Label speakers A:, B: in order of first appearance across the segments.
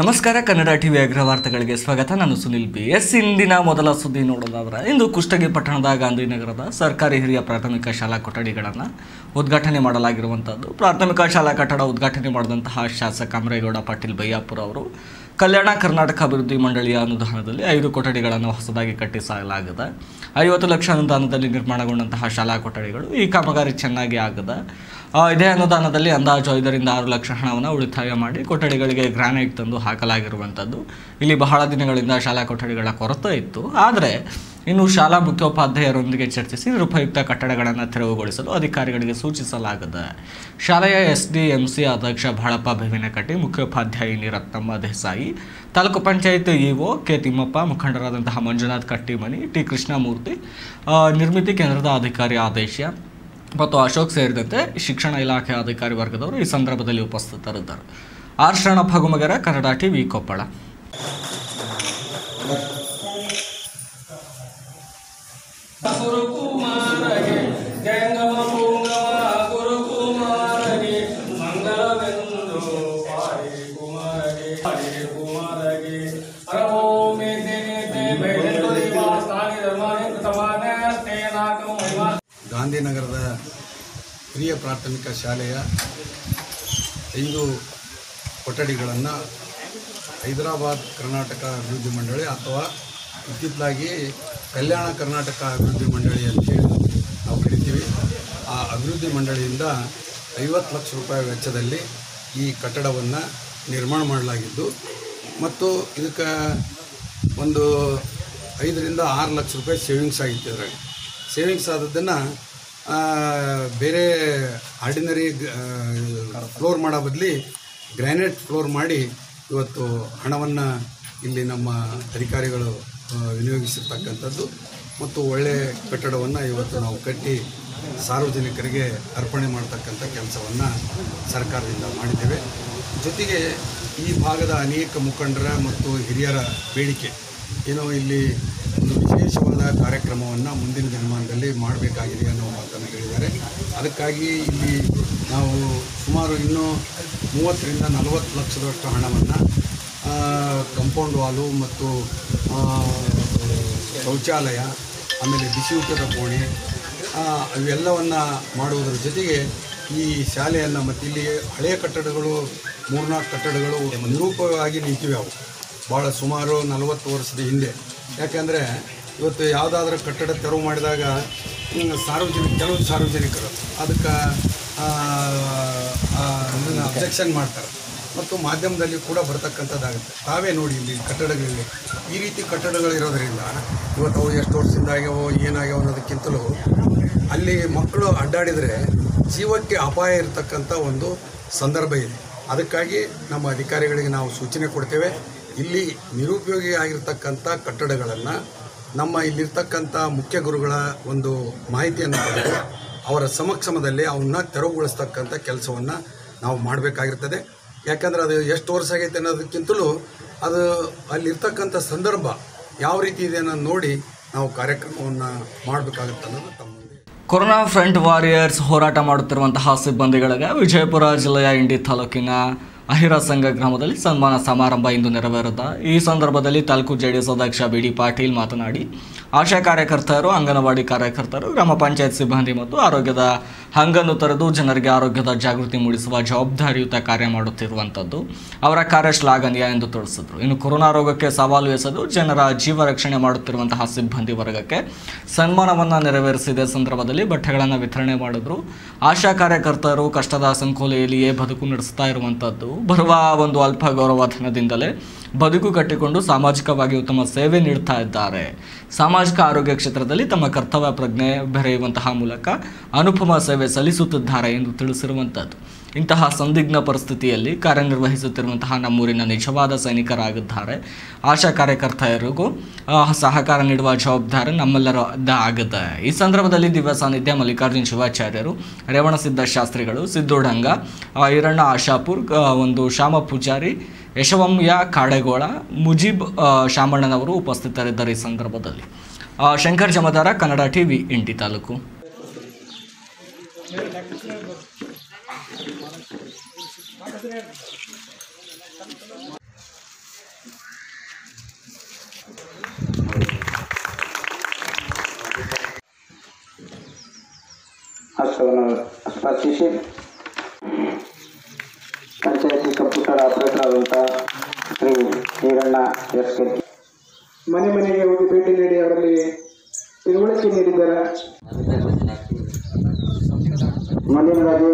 A: ನಮಸ್ಕಾರ ಕನ್ನಡ ಟಿವಿ ಅಗ್ರವಾರ್ತೆಗಳಿಗೆ ಸ್ವಾಗತ ನಾನು ಸುನಿಲ್ ಬಿ ಎಸ್ ಇಂದಿನ ಮೊದಲ ಸುದ್ದಿ ನೋಡೋದಾದ್ರೆ ಇಂದು ಕುಷ್ಟಗಿ ಪಟ್ಟಣದ ಗಾಂಧಿನಗರದ ಸರ್ಕಾರಿ ಹಿರಿಯ ಪ್ರಾಥಮಿಕ ಶಾಲಾ ಕೊಠಡಿಗಳನ್ನು ಉದ್ಘಾಟನೆ ಮಾಡಲಾಗಿರುವಂಥದ್ದು ಪ್ರಾಥಮಿಕ ಶಾಲಾ ಕಟ್ಟಡ ಉದ್ಘಾಟನೆ ಮಾಡಿದಂತಹ ಶಾಸಕ ಅಮರೇಗೌಡ ಪಾಟೀಲ್ ಬಯ್ಯಾಪುರ ಅವರು ಕಲ್ಯಾಣ ಕರ್ನಾಟಕ ಅಭಿವೃದ್ಧಿ ಮಂಡಳಿಯ ಅನುದಾನದಲ್ಲಿ ಐದು ಕೊಠಡಿಗಳನ್ನು ಹೊಸದಾಗಿ ಕಟ್ಟಿಸಲಾಗಿದೆ ಐವತ್ತು ಲಕ್ಷ ಅನುದಾನದಲ್ಲಿ ನಿರ್ಮಾಣಗೊಂಡಂತಹ ಶಾಲಾ ಕೊಠಡಿಗಳು ಈ ಕಾಮಗಾರಿ ಚೆನ್ನಾಗಿ ಆಗಿದೆ ಆ, ಇದೇ ಅನುದಾನದಲ್ಲಿ ಅಂದಾಜು ಐದರಿಂದ ಆರು ಲಕ್ಷ ಹಣವನ್ನು ಉಳಿತಾಯ ಮಾಡಿ ಕೊಠಡಿಗಳಿಗೆ ಗ್ರಾನೈಟ್ ತಂದು ಹಾಕಲಾಗಿರುವಂಥದ್ದು ಇಲ್ಲಿ ಬಹಳ ದಿನಗಳಿಂದ ಶಾಲಾ ಕೊಠಡಿಗಳ ಕೊರತೆ ಇತ್ತು ಆದರೆ ಇನ್ನು ಶಾಲಾ ಮುಖ್ಯೋಪಾಧ್ಯಾಯರೊಂದಿಗೆ ಚರ್ಚಿಸಿ ನಿರುಪಯುಕ್ತ ಕಟ್ಟಡಗಳನ್ನು ತೆರವುಗೊಳಿಸಲು ಅಧಿಕಾರಿಗಳಿಗೆ ಸೂಚಿಸಲಾಗಿದೆ ಶಾಲೆಯ ಎಸ್ ಡಿ ಎಂ ಸಿ ಅಧ್ಯಕ್ಷ ಬಾಳಪ್ಪ ಬೇವಿನಕಟ್ಟಿ ಮುಖ್ಯೋಪಾಧ್ಯಾಯಿನಿ ರತ್ನಮ್ಮ ದೇಸಾಯಿ ತಾಲೂಕು ಪಂಚಾಯತ್ ಇಒ ಕೆ ತಿಮ್ಮಪ್ಪ ಮುಖಂಡರಾದಂತಹ ಮಂಜುನಾಥ್ ಕಟ್ಟಿಮನಿ ಟಿ ಕೃಷ್ಣಮೂರ್ತಿ ಆ, ನಿರ್ಮಿತಿ ಕೇಂದ್ರದ ಅಧಿಕಾರಿ ಆದೇಶ ಮತ್ತು ಅಶೋಕ್ ಸೇರಿದಂತೆ ಶಿಕ್ಷಣ ಇಲಾಖೆ ಅಧಿಕಾರಿ ವರ್ಗದವರು ಈ ಸಂದರ್ಭದಲ್ಲಿ ಉಪಸ್ಥಿತರಿದ್ದರು ಆರ್ ಶರಣಪ್ಪ ಗುಮಗರ ಕನ್ನಡ ಟಿವಿ ಕೊಪ್ಪಳ
B: ಗುರುಕುಮಾರಗೆ ಜಂಗಮ ಪುಂಗಮ ಗುರುಕುಮಾರಗೆ ಮಂಗಲವೆಂದು ಪಾಡಿ ಕುಮಾರಗೆ ಪಾಡಿ ಕುಮಾರಗೆ ಹರಮೋಮಿ ದೇನೆ ಬೇಡೆಂದು ದಿವಾಸ್ತಾನಿ ಧರ್ಮಾನಿ ಕೃತಮಾನ ತೇನಾಕಂ ಮಹಿಮಾ
C: ಗಾಂಧಿನಗರದ ಹಿರಿಯ ಪ್ರಾಥಮಿಕ ಶಾಲೆಯ ಐದು ಕೊಠಡಿಗಳನ್ನು ಹೈದರಾಬಾದ್ ಕರ್ನಾಟಕ ಅಭಿವೃದ್ಧಿ ಮಂಡಳಿ ಅಥವಾ ಇತ್ತಿತ್ತಲಾಗಿ ಕಲ್ಯಾಣ ಕರ್ನಾಟಕ ಅಭಿವೃದ್ಧಿ ಮಂಡಳಿ ಅಂತೇಳಿ ನಾವು ಕರಿತೀವಿ ಆ ಅಭಿವೃದ್ಧಿ ಮಂಡಳಿಯಿಂದ ಐವತ್ತು ಲಕ್ಷ ರೂಪಾಯಿ ವೆಚ್ಚದಲ್ಲಿ ಈ ಕಟ್ಟಡವನ್ನು ನಿರ್ಮಾಣ ಮಾಡಲಾಗಿದ್ದು ಮತ್ತು ಇದಕ್ಕೆ ಒಂದು ಐದರಿಂದ ಆರು ಲಕ್ಷ ರೂಪಾಯಿ ಸೇವಿಂಗ್ಸ್ ಆಗಿತ್ತು ಇದ್ರಾಗ ಸೇವಿಂಗ್ಸ್ ಆದದ್ದನ್ನು ಬೇರೆ ಆರ್ಡಿನರಿ ಫ್ಲೋರ್ ಮಾಡೋ ಬದಲಿ ಗ್ರ್ಯಾನೈಟ್ ಫ್ಲೋರ್ ಮಾಡಿ ಇವತ್ತು ಹಣವನ್ನು ಇಲ್ಲಿ ನಮ್ಮ ಅಧಿಕಾರಿಗಳು ಆ, ವಿನಿಯೋಗಿಸಿರ್ತಕ್ಕಂಥದ್ದು ಮತ್ತು ಒಳ್ಳೆಯ ಕಟ್ಟಡವನ್ನು ಇವತ್ತು ನಾವು ಕಟ್ಟಿ ಸಾರ್ವಜನಿಕರಿಗೆ ಅರ್ಪಣೆ ಮಾಡ್ತಕ್ಕಂಥ ಕೆಲಸವನ್ನು ಸರ್ಕಾರದಿಂದ ಮಾಡಿದ್ದೇವೆ ಜೊತೆಗೆ ಈ ಭಾಗದ ಅನೇಕ ಮುಖಂಡರ ಮತ್ತು ಹಿರಿಯರ ಬೇಡಿಕೆ ಏನೋ ಇಲ್ಲಿ ಒಂದು ವಿಶೇಷವಾದ ಕಾರ್ಯಕ್ರಮವನ್ನು ಮುಂದಿನ ದಿನಮಾನದಲ್ಲಿ ಮಾಡಬೇಕಾಗಿದೆ ಅನ್ನೋ ಮಾತನ್ನು ಹೇಳಿದ್ದಾರೆ ಅದಕ್ಕಾಗಿ ಇಲ್ಲಿ ನಾವು ಸುಮಾರು ಇನ್ನೂ ಮೂವತ್ತರಿಂದ ನಲವತ್ತು ಲಕ್ಷದಷ್ಟು ಹಣವನ್ನು ಕಂಪೌಂಡ್ ವಾಲು ಮತ್ತು ಆ, ಶೌಚಾಲಯ ಆಮೇಲೆ ಬಿಸಿಯೂಟದ ಕೋಣೆ ಆ, ಇವೆಲ್ಲವನ್ನು ಮಾಡುವುದರ ಜೊತೆಗೆ ಈ ಶಾಲೆಯನ್ನು ಮತ್ತು ಇಲ್ಲಿ ಹಳೆಯ ಕಟ್ಟಡಗಳು ಮೂರ್ನಾಲ್ಕು ಕಟ್ಟಡಗಳು ನಿರೂಪವಾಗಿ ನಿಂತಿವೆ ಅವು ಭಾಳ ಸುಮಾರು ನಲವತ್ತು ವರ್ಷದ ಹಿಂದೆ ಯಾಕೆಂದರೆ ಇವತ್ತು ಯಾವುದಾದ್ರೂ ಕಟ್ಟಡ ತೆರವು ಮಾಡಿದಾಗ ಹ್ಮ್, ಸಾರ್ವಜನಿಕ ಕೆಲವು ಸಾರ್ವಜನಿಕರು ಅದಕ್ಕೆ ಅದನ್ನು ಅಬ್ಜೆಕ್ಷನ್ ಮಾಡ್ತಾರೆ ಮತ್ತು ಮಾಧ್ಯಮದಲ್ಲಿ ಕೂಡ ಬರ್ತಕ್ಕಂಥದ್ದಾಗುತ್ತೆ ತಾವೇ ನೋಡಿ ಇಲ್ಲಿ ಕಟ್ಟಡಗಳಲ್ಲಿ ಈ ರೀತಿ ಕಟ್ಟಡಗಳು ಇರೋದರಿಂದ ಇವತ್ತು ಅವು ಎಷ್ಟು ವರ್ಷದಿಂದ ಆಗ್ಯಾವೋ ಏನಾಗ್ಯಾವ ಅನ್ನೋದಕ್ಕಿಂತಲೂ ಅಲ್ಲಿ ಮಕ್ಕಳು ಅಡ್ಡಾಡಿದರೆ ಜೀವಕ್ಕೆ ಅಪಾಯ ಇರತಕ್ಕಂಥ ಒಂದು ಸಂದರ್ಭ ಇದೆ ಅದಕ್ಕಾಗಿ ನಮ್ಮ ಅಧಿಕಾರಿಗಳಿಗೆ ನಾವು ಸೂಚನೆ ಕೊಡ್ತೇವೆ ಇಲ್ಲಿ ನಿರುಪಯೋಗಿ ಆಗಿರ್ತಕ್ಕಂಥ ಕಟ್ಟಡಗಳನ್ನು ನಮ್ಮ ಇಲ್ಲಿರ್ತಕ್ಕಂಥ ಮುಖ್ಯ ಗುರುಗಳ ಒಂದು ಮಾಹಿತಿಯನ್ನು ಪಡೆದು ಅವರ ಸಮಕ್ಷಮದಲ್ಲಿ ಅವನ್ನ ತೆರವುಗೊಳಿಸ್ತಕ್ಕಂಥ ಕೆಲಸವನ್ನು ನಾವು ಮಾಡಬೇಕಾಗಿರ್ತದೆ ಯಾಕಂದ್ರೆ ಅದು ಎಷ್ಟು ವರ್ಷ ಆಗೈತೆ ಅನ್ನೋದಕ್ಕಿಂತಲೂ ಅದು ಅಲ್ಲಿರ್ತಕ್ಕಂಥ ಸಂದರ್ಭ ಯಾವ ರೀತಿ ಇದೆ ಅನ್ನೋದು ನೋಡಿ ನಾವು ಕಾರ್ಯಕ್ರಮವನ್ನು ಮಾಡಬೇಕಾಗುತ್ತೆ ಅನ್ನೋದು ತಮ್ಮ ಮುಂದೆ
A: ಕೊರೋನಾ ಫ್ರಂಟ್ ವಾರಿಯರ್ಸ್ ಹೋರಾಟ ಮಾಡುತ್ತಿರುವಂತಹ ಸಿಬ್ಬಂದಿಗಳಿಗೆ ವಿಜಯಪುರ ಜಿಲ್ಲೆಯ ಇಂಡಿ ತಾಲೂಕಿನ ಅಹಿರ ಸಂಘ ಗ್ರಾಮದಲ್ಲಿ ಸನ್ಮಾನ ಸಮಾರಂಭ ಇಂದು ನೆರವೇರಿದ ಈ ಸಂದರ್ಭದಲ್ಲಿ ತಾಲೂಕು ಜೆಡಿಎಸ್ ಅಧ್ಯಕ್ಷ ಬಿ ಡಿ ಪಾಟೀಲ್ ಮಾತನಾಡಿ ಆಶಾ ಕಾರ್ಯಕರ್ತರು ಅಂಗನವಾಡಿ ಕಾರ್ಯಕರ್ತರು ಗ್ರಾಮ ಪಂಚಾಯತ್ ಸಿಬ್ಬಂದಿ ಮತ್ತು ಆರೋಗ್ಯದ ಹಂಗನ್ನು ತೊರೆದು ಜನರಿಗೆ ಆರೋಗ್ಯದ ಜಾಗೃತಿ ಮೂಡಿಸುವ ಜವಾಬ್ದಾರಿಯುತ ಕಾರ್ಯ ಮಾಡುತ್ತಿರುವಂಥದ್ದು ಅವರ ಕಾರ್ಯ ಶ್ಲಾಘನೀಯ ಎಂದು ತಿಳಿಸಿದರು ಇನ್ನು ಕೊರೋನಾ ರೋಗಕ್ಕೆ ಸವಾಲು ಎಸೆದು ಜನರ ಜೀವ ರಕ್ಷಣೆ ಮಾಡುತ್ತಿರುವಂತಹ ಸಿಬ್ಬಂದಿ ವರ್ಗಕ್ಕೆ ಸನ್ಮಾನವನ್ನು ನೆರವೇರಿಸಿದ ಸಂದರ್ಭದಲ್ಲಿ ಬಟ್ಟೆಗಳನ್ನು ವಿತರಣೆ ಮಾಡಿದ್ರು ಆಶಾ ಕಾರ್ಯಕರ್ತರು ಕಷ್ಟದ ಸಂಕೋಲೆಯಲ್ಲಿಯೇ ಬದುಕು ನಡೆಸ್ತಾ ಇರುವಂಥದ್ದು ಬರುವ ಒಂದು ಅಲ್ಪ ಗೌರವ ಧನದಿಂದಲೇ ಬದುಕು ಕಟ್ಟಿಕೊಂಡು ಸಾಮಾಜಿಕವಾಗಿ ಉತ್ತಮ ಸೇವೆ ನೀಡ್ತಾ ಇದ್ದಾರೆ ಸಾಮಾಜಿಕ ಆರೋಗ್ಯ ಕ್ಷೇತ್ರದಲ್ಲಿ ತಮ್ಮ ಕರ್ತವ್ಯ ಪ್ರಜ್ಞೆ ಬೆರೆಯುವಂತಹ ಮೂಲಕ ಅನುಪಮ ಸೇವೆ ಸಲ್ಲಿಸುತ್ತಿದ್ದಾರೆ ಎಂದು ತಿಳಿಸಿರುವಂಥದ್ದು ಇಂತಹ ಸಂದಿಗ್ಧ ಪರಿಸ್ಥಿತಿಯಲ್ಲಿ ಕಾರ್ಯನಿರ್ವಹಿಸುತ್ತಿರುವಂತಹ ನಮ್ಮೂರಿನ ನಿಜವಾದ ಸೈನಿಕರಾಗಿದ್ದಾರೆ ಆಶಾ ಕಾರ್ಯಕರ್ತೆಯರಿಗೂ ಆ, ಸಹಕಾರ ನೀಡುವ ಜವಾಬ್ದಾರಿ ನಮ್ಮೆಲ್ಲರ ಆಗಿದೆ ಈ ಸಂದರ್ಭದಲ್ಲಿ ದಿವ್ಯ ಸಾನ್ನಿಧ್ಯ ಮಲ್ಲಿಕಾರ್ಜುನ್ ಶಿವಾಚಾರ್ಯರು ರೇವಣಸಿದ್ದ ಶಾಸ್ತ್ರಿಗಳು ಸಿದ್ದೋಡಂಗ ಆ, ಈರಣ್ಣ ಆಶಾಪುರ್ ಆ, ಒಂದು ಶ್ಯಾಮ ಪೂಜಾರಿ ಯಶವಂಯ ಕಾಡೆಗೋಳ ಮುಜೀಬ್ ಆ, ಶಾಮಣ್ಣನವರು ಉಪಸ್ಥಿತರಿದ್ದರು ಈ ಸಂದರ್ಭದಲ್ಲಿ ಆ, ಶಂಕರ್ ಜಮದಾರ ಕನ್ನಡ ಟಿವಿ ಇಂಟಿ ತಾಲೂಕು
D: ಹಸ್ತವನ್ನು ಸ್ಪರ್ಶಿಸಿ ಪಂಚಾಯತಿ ಕಂಪ್ಯೂಟರ್ ಆಪರೇಟರ್ ಆದಂಥ ಶ್ರೀ ಈರಣ್ಣ ಎಸ್ ಕೆ
E: ಮನೆ ಮನೆಗೆ ಹೋಗಿ ಭೇಟಿ ನೀಡಿ ಅವರಲ್ಲಿ ತಿಳುವಳಿಕೆ ನೀಡಿದ್ದಾರೆ
D: ಮುಂದಿನದಾಗಿ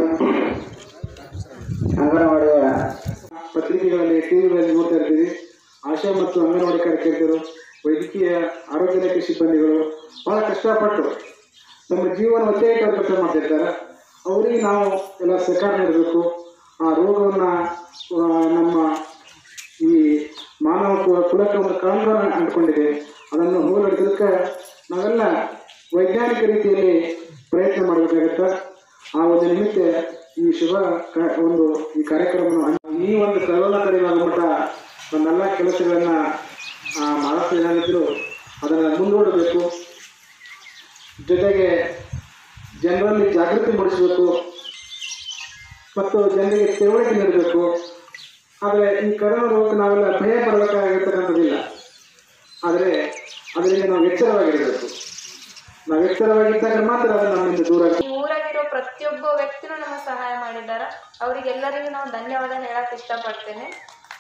D: ಅಂಗನವಾಡಿಯ
E: ಪತ್ರಿಕೆಗಳಲ್ಲಿ ಟಿವಿಗಳಲ್ಲಿ ನೋಡ್ತಾ ಇರ್ತೀವಿ ಆಶಾ ಮತ್ತು ಅಂಗನವಾಡಿ ಕಾರ್ಯಕರ್ತರು ವೈದ್ಯಕೀಯ ಆರೋಗ್ಯ ಇಲಾಖೆ ಸಿಬ್ಬಂದಿಗಳು ಬಹಳ ಕಷ್ಟಪಟ್ಟು ನಮ್ಮ ಜೀವನ ಒತ್ತೆ ಇಟ್ಟು ಕೆಲಸ ಮಾಡ್ತಿರ್ತಾರೆ ಅವರಿಗೆ ನಾವು ಎಲ್ಲ ಸಹಕಾರ ನೀಡಬೇಕು ಆ ರೋಗವನ್ನು ನಮ್ಮ ಈ ಮಾನವ ಕು- ಕುಲಕ್ಕೆ ಒಂದು ಕಳಂಕ ಅಂಟ್ಕೊಂಡಿದೆ ಅದನ್ನು ಹೋಗಲಾಡಿಸಲಿಕ್ಕೆ ನಾವೆಲ್ಲ ವೈಜ್ಞಾನಿಕ ರೀತಿಯಲ್ಲಿ ಪ್ರಯತ್ನ ಮಾಡಬೇಕಾಗತ್ತೆ ಆ ಒಂದು ನಿಮಿತ್ತ ಈ ಶುಭ ಕ- ಒಂದು ಈ ಕಾರ್ಯಕ್ರಮವನ್ನು ಈ ಒಂದು ಕರೋನಾ ಕಡಿಮೆ ಮಟ್ಟ ನಮ್ಮೆಲ್ಲ ಕೆಲಸಗಳನ್ನ ಆ, ಮಹಾರಾಷ್ಟ್ರ ಏನಾಗಿದ್ರು ಅದನ್ನು ಮುಂದೂಡಬೇಕು ಜೊತೆಗೆ ಜನರಲ್ಲಿ ಜಾಗೃತಿ ಮೂಡಿಸಬೇಕು ಮತ್ತು ಜನರಿಗೆ ತಿಳುವಳಿಕೆ ನೀಡಬೇಕು ಆದರೆ ಈ ಕರೋನಾ ರೋಗಕ್ಕೆ ನಾವೆಲ್ಲ ಭಯ ಪಡಬೇಕಾಗಿರ್ತಕ್ಕಂಥದ್ದಿಲ್ಲ ಆದರೆ ಅದರಿಂದ ನಾವು ಎಚ್ಚರವಾಗಿರಬೇಕು ನಾವು ಎಚ್ಚರವಾಗಿದ್ದಾಗ ಮಾತ್ರ ಅದು ನಮ್ಮಿಂದ ದೂರ ಆಗುತ್ತೆ.
F: ಈ ಊರಾಗಿರೋ ಪ್ರತಿಯೊಬ್ಬ ವ್ಯಕ್ತಿನೂ ನಮಗೆ ಸಹಾಯ ಮಾಡಿದ್ದಾರೆ ಅವರಿಗೆಲ್ಲರಿಗೂ ನಾವು ಧನ್ಯವಾದ ಹೇಳಕ್ ಇಷ್ಟಪಡ್ತೇನೆ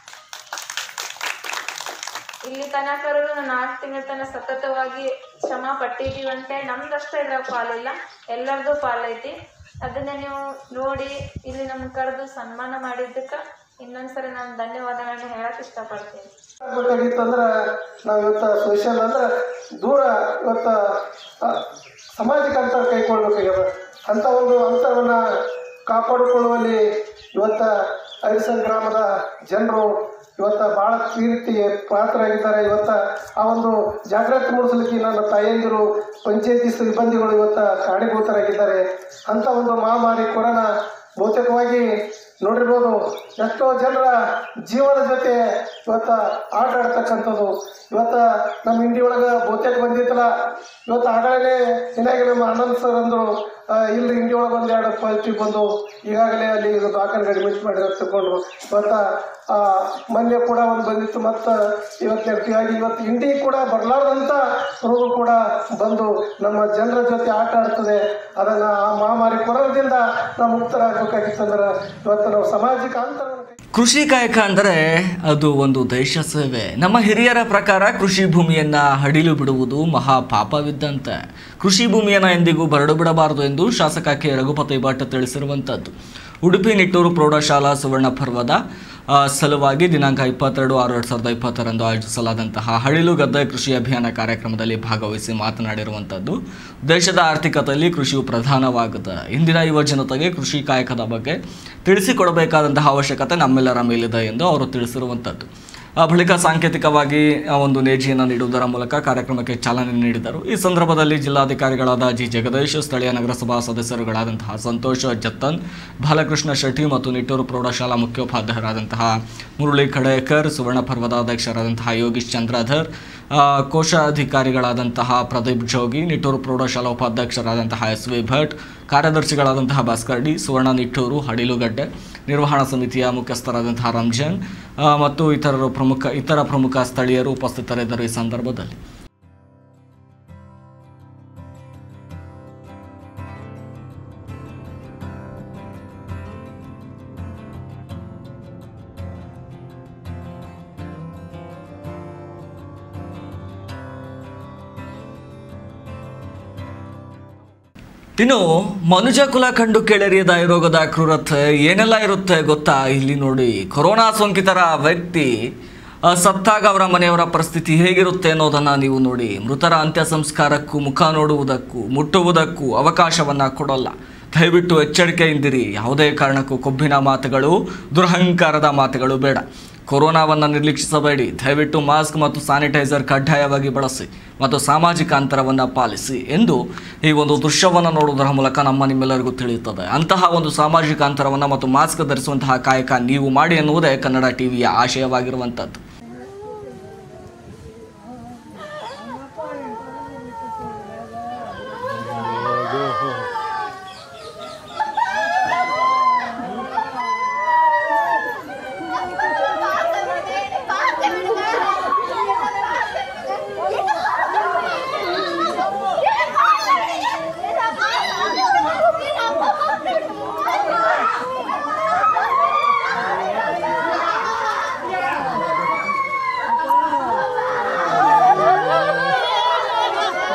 F: ಇಲ್ಲಿ ತನಕರು ನಾಲ್ಕು ತಿಂಗಳ ತನಕ ಸತತವಾಗಿ ಶ್ರಮ ಪಟ್ಟಿದ್ದೀವಿ ಅಂತೇಳಿ ನಮ್ದಷ್ಟೇ ಇದ್ರಾಗ ಪಾಲಿಲ್ಲ ಎಲ್ಲರದು ಪಾಲೈತಿ ಅದನ್ನ ನೀವು ನೋಡಿ ಇಲ್ಲಿ ನಮ್ಗೆ ಕರೆದು ಸನ್ಮಾನ ಮಾಡಿದ್ದಕ್ಕೆ ಇನ್ನೊಂದ್ಸರಿ ನಾನು ಧನ್ಯವಾದಗಳನ್ನ ಹೇಳಕ್ ಇಷ್ಟಪಡ್ತೀನಿ
E: ಆಗ್ಬೇಕಾಗಿತ್ತು ಅಂದ್ರೆ ನಾವು ಇವತ್ತು ಸೋಷಿಯಲ್ ಅಂದ್ರೆ ದೂರ ಇವತ್ತು ಆ, ಸಾಮಾಜಿಕ ಅಂತರ ಕೈಗೊಳ್ಬೇಕಾಗ್ಯದ ಅಂಥ ಒಂದು ಅಂತರವನ್ನು ಕಾಪಾಡಿಕೊಳ್ಳುವಲ್ಲಿ ಇವತ್ತು ಐಸನ್ ಗ್ರಾಮದ ಜನರು ಇವತ್ತು ಭಾಳ ಪ್ರೀತಿ ಪಾತ್ರರಾಗಿದ್ದಾರೆ ಇವತ್ತು ಆ ಒಂದು ಜಾಗೃತಿ ಮೂಡಿಸಲಿಕ್ಕೆ ನನ್ನ ತಾಯಂದಿರು ಪಂಚಾಯತಿ ಸಿಬ್ಬಂದಿಗಳು ಇವತ್ತು ಕಾರಣೀಭೂತರಾಗಿದ್ದಾರೆ ಅಂಥ ಒಂದು ಮಹಾಮಾರಿ ಕೊರೋನಾ ಬಹುತೇಕವಾಗಿ ನೋಡಿರ್ಬೋದು ಎಷ್ಟೋ ಜನರ ಜೀವನ ಜೊತೆ ಇವತ್ತು ಆಟ ಆಡ್ತಕ್ಕಂಥದ್ದು ಇವತ್ತು ನಮ್ಮ ಇಂಡಿ ಒಳಗೆ ಬಹುತೇಕ ಬಂದಿತ್ತಲ್ಲ ಇವತ್ತು ಆಗಳೇ ಏನಾಗಿ ನಮ್ಮ ಆನಂದ್ ಸರ್ ಅಂದರು ಇಲ್ಲಿ ಇಂಡಿ ಒಳಗೆ ಒಂದು ಎರಡು ಪಾಸಿಟಿವ್ ಬಂದು ಈಗಾಗಲೇ ಅಲ್ಲಿ ದಾಖಲೆಗೆ ಅಡ್ಮಿಟ್ ಮಾಡಿರೋ ತಗೊಂಡ್ರು ಇವತ್ತು ಆ, ಮೊನ್ನೆ ಕೂಡ ಒಂದು ಬಂದಿತ್ತು ಮತ್ತು ಇವತ್ತು ನೆಗೆಟಿವ್ ಆಗಿ ಇವತ್ತು ಇಂಡಿ ಕೂಡ ಬರಲಾರ್ದಂಥ ರೋಗ ಕೂಡ ಬಂದು ನಮ್ಮ ಜನರ ಜೊತೆ ಆಟ ಆಡ್ತದೆ ಅದನ್ನು ಆ ಮಹಾಮಾರಿ ಕೊರೋನಾದಿಂದ ನಾವು ಮುಕ್ತರಾಗಬೇಕಾಗಿತ್ತಂದ್ರೆ ಇವತ್ತು ನಾವು ಸಾಮಾಜಿಕ ಅಂತರವನ್ನು ಕೈ-
A: ಕೃಷಿ ಕಾಯಕ ಅಂದರೆ ಅದು ಒಂದು ದೇಶ ಸೇವೆ ನಮ್ಮ ಹಿರಿಯರ ಪ್ರಕಾರ ಕೃಷಿ ಭೂಮಿಯನ್ನ ಹಡಿಲು ಬಿಡುವುದು ಮಹಾ ಪಾಪವಿದ್ದಂತೆ ಕೃಷಿ ಭೂಮಿಯನ್ನ ಎಂದಿಗೂ ಬರಡು ಬಿಡಬಾರದು ಎಂದು ಶಾಸಕ ಕೆ ರಘುಪತಿ ಭಟ್ ತಿಳಿಸಿರುವಂಥದ್ದು ಉಡುಪಿ ನಿಟ್ಟೂರು ಪ್ರೌಢಶಾಲಾ ಸುವರ್ಣ ಪರ್ವದ ಆ, ಸಲುವಾಗಿ ದಿನಾಂಕ ಇಪ್ಪತ್ತೆರಡು ಆರು ಎರಡು ಸಾವಿರದ ಇಪ್ಪತ್ತರಂದು ಆಯೋಜಿಸಲಾದಂತಹ ಹಳಿಲು ಗದ್ದೆ ಕೃಷಿ ಅಭಿಯಾನ ಕಾರ್ಯಕ್ರಮದಲ್ಲಿ ಭಾಗವಹಿಸಿ ಮಾತನಾಡಿರುವಂಥದ್ದು ದೇಶದ ಆರ್ಥಿಕತೆಯಲ್ಲಿ ಕೃಷಿಯು ಪ್ರಧಾನವಾಗಿದೆ ಇಂದಿನ ಯುವ ಜನತೆಗೆ ಕೃಷಿ ಕಾಯಕದ ಬಗ್ಗೆ ತಿಳಿಸಿಕೊಡಬೇಕಾದಂತಹ ಅವಶ್ಯಕತೆ ನಮ್ಮೆಲ್ಲರ ಮೇಲಿದೆ ಎಂದು ಅವರು ತಿಳಿಸಿರುವಂಥದ್ದು ಆ ಬಳಿಕ ಸಾಂಕೇತಿಕವಾಗಿ ಆ ಒಂದು ನೇಜಿಯನ್ನು ನೀಡುವುದರ ಮೂಲಕ ಕಾರ್ಯಕ್ರಮಕ್ಕೆ ಚಾಲನೆ ನೀಡಿದರು ಈ ಸಂದರ್ಭದಲ್ಲಿ ಜಿಲ್ಲಾಧಿಕಾರಿಗಳಾದ ಜಿ ಜಗದೀಶ್ ಸ್ಥಳೀಯ ನಗರಸಭಾ ಸದಸ್ಯರುಗಳಾದಂತಹ ಸಂತೋಷ್ ಜತ್ತನ್ ಬಾಲಕೃಷ್ಣ ಶೆಟ್ಟಿ ಮತ್ತು ನಿಟ್ಟೂರು ಪ್ರೌಢಶಾಲಾ ಮುಖ್ಯೋಪಾಧ್ಯಾಯರಾದಂತಹ ಮುರಳಿ ಖಡೇಕರ್ ಸುವರ್ಣ ಪರ್ವದ ಅಧ್ಯಕ್ಷರಾದಂತಹ ಯೋಗೀಶ್ ಚಂದ್ರಧರ್ ಆ, ಕೋಶಾಧಿಕಾರಿಗಳಾದಂತಹ ಪ್ರದೀಪ್ ಜೋಗಿ ನಿಟ್ಟೂರು ಪ್ರೌಢಶಾಲಾ ಉಪಾಧ್ಯಕ್ಷರಾದಂತಹ ಎಸ್ ವಿ ಭಟ್ ಕಾರ್ಯದರ್ಶಿಗಳಾದಂತಹ ಭಾಸ್ಕರ್ ಡಿ ಸುವರ್ಣ ನಿಟ್ಟೂರು ಹಡಿಲುಗಡ್ಡೆ ನಿರ್ವಹಣಾ ಸಮಿತಿಯ ಮುಖ್ಯಸ್ಥರಾದಂತಹ ರಂಜಾನ್ ಆ, ಮತ್ತು ಇತರರು ಪ್ರಮುಖ ಇತರ ಪ್ರಮುಖ ಸ್ಥಳೀಯರು ಉಪಸ್ಥಿತರಿದ್ದರು ಈ ಸಂದರ್ಭದಲ್ಲಿ ಇನ್ನು ಮನುಜ ಕುಲ ಕಂಡು ಕೆಳರಿಯದ ಈ ರೋಗದ ಕ್ರೂರತೆ ಏನೆಲ್ಲ ಇರುತ್ತೆ ಗೊತ್ತಾ ಇಲ್ಲಿ ನೋಡಿ ಕೊರೋನಾ ಸೋಂಕಿತರ ವ್ಯಕ್ತಿ ಆ, ಸತ್ತಾಗ ಅವರ ಮನೆಯವರ ಪರಿಸ್ಥಿತಿ ಹೇಗಿರುತ್ತೆ ಅನ್ನೋದನ್ನ ನೀವು ನೋಡಿ ಮೃತರ ಅಂತ್ಯ ಸಂಸ್ಕಾರಕ್ಕೂ ಮುಖ ನೋಡುವುದಕ್ಕೂ ಮುಟ್ಟುವುದಕ್ಕೂ ಅವಕಾಶವನ್ನ ಕೊಡೋಲ್ಲ ದಯವಿಟ್ಟು ಎಚ್ಚರಿಕೆಯಿಂದಿರಿ ಯಾವುದೇ ಕಾರಣಕ್ಕೂ ಕೊಬ್ಬಿನ ಮಾತುಗಳು ದುರಹಂಕಾರದ ಮಾತುಗಳು ಬೇಡ ಕೊರೋನಾವನ್ನು ನಿರ್ಲಕ್ಷಿಸಬೇಡಿ ದಯವಿಟ್ಟು ಮಾಸ್ಕ್ ಮತ್ತು ಸ್ಯಾನಿಟೈಸರ್ ಕಡ್ಡಾಯವಾಗಿ ಬಳಸಿ ಮತ್ತು ಸಾಮಾಜಿಕ ಅಂತರವನ್ನು ಪಾಲಿಸಿ ಎಂದು ಈ ಒಂದು ದೃಶ್ಯವನ್ನು ನೋಡುವುದರ ಮೂಲಕ ನಮ್ಮ ನಿಮ್ಮೆಲ್ಲರಿಗೂ ತಿಳಿಯುತ್ತದೆ ಅಂತಹ ಒಂದು ಸಾಮಾಜಿಕ ಅಂತರವನ್ನು ಮತ್ತು ಮಾಸ್ಕ್ ಧರಿಸುವಂತಹ ಕಾಯಕ ನೀವು ಮಾಡಿ ಎನ್ನುವುದೇ ಕನ್ನಡ ಟಿವಿಯ ಆಶಯವಾಗಿರುವಂಥದ್ದು
G: Thank you.